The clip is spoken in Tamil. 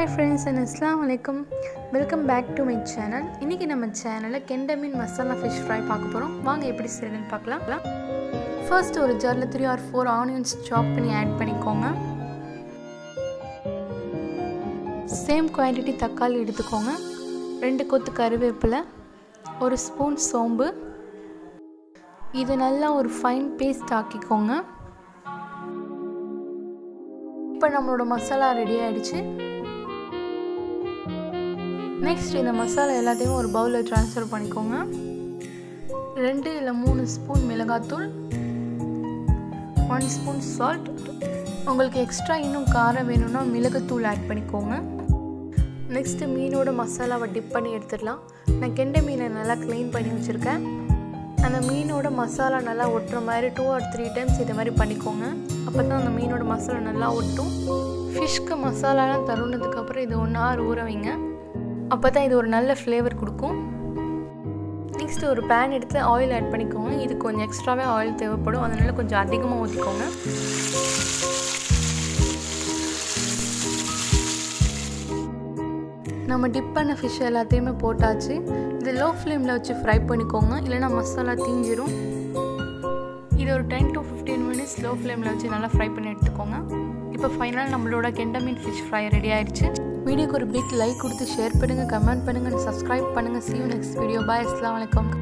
ஹாய் ஃப்ரெண்ட்ஸ் அண்ட் அஸ்லாம் வலைக்கம் welcome back to my channel இன்றைக்கி நம்ம சேனலில் கெண்டை மீன் மசாலா ஃபிஷ் ஃப்ரை பார்க்க போகிறோம் வாங்க எப்படி செய்யறதுன்னு பார்க்கலாம் ஃபர்ஸ்ட் ஒரு ஜாரில் த்ரீ ஆர் ஃபோர் ஆனியன்ஸ் சாப் பண்ணி ஆட் பண்ணிக்கோங்க சேம் குவான்டிட்டி தக்காளி எடுத்துக்கோங்க ரெண்டு கொத்து கருவேப்பிலை ஒரு ஸ்பூன் சோம்பு இது நல்லா ஒரு ஃபைன் பேஸ்ட் ஆக்கிக்கோங்க இப்போ நம்மளோட மசாலா ரெடி ஆகிடுச்சு நெக்ஸ்ட் இந்த மசாலா எல்லாத்தையும் ஒரு பவுலில் ட்ரான்ஸ்ஃபர் பண்ணிக்கோங்க ரெண்டு இல்லை மூணு ஸ்பூன் மிளகாத்தூள் ஒன் ஸ்பூன் சால்ட் உங்களுக்கு எக்ஸ்ட்ரா இன்னும் காரம் வேணும்னா மிளகுத்தூள் ஆட் பண்ணிக்கோங்க நெக்ஸ்ட்டு மீனோட மசாலாவை டிப் பண்ணி எடுத்துடலாம் நான் கெண்டை மீனை நல்லா க்ளீன் பண்ணி வச்சுருக்கேன் அந்த மீனோட மசாலா நல்லா ஒட்டுற மாதிரி டூ ஆர் த்ரீ டைம்ஸ் இது மாதிரி பண்ணிக்கோங்க அப்போ தான் அந்த மீனோட மசாலா நல்லா ஒட்டும் ஃபிஷ்க்கு மசாலாலாம் தருணதுக்கப்புறம் இது ஒன்று ஆறு ஊற வைங்க அப்போ தான் இது ஒரு நல்ல ஃப்ளேவர் கொடுக்கும் நெக்ஸ்ட் ஒரு பேன் எடுத்து ஆயில் ஆட் பண்ணிக்கோங்க இது கொஞ்சம் எக்ஸ்ட்ராவே ஆயில் தேவைப்படும் அதனால் கொஞ்சம் அதிகமாக ஊற்றிக்கோங்க நம்ம டிப் பண்ண ஃபிஷ் எல்லாத்தையுமே போட்டாச்சு இது லோ ஃப்ளேமில் வச்சு ஃப்ரை பண்ணிக்கோங்க இல்லைனா மசாலா தீஞ்சிரும் இது ஒரு ten to fifteen minutes low ஃப்ளேமில் வச்சு நல்லா ஃப்ரை பண்ணி எடுத்துக்கோங்க இப்போ ஃபைனல் நம்மளோட கெண்டமீன் ஃபிஷ் ஃப்ரை ரெடி ஆயிடுச்சு வீடியோக்கு ஒரு பிக் லைக் கொடுத்து ஷேர் பண்ணுங்கள் கமெண்ட் பண்ணுங்கள் சப்ஸ்கிரைப் பண்ணுங்கள் see you next video bye அஸ்லாம் வலைக்கம்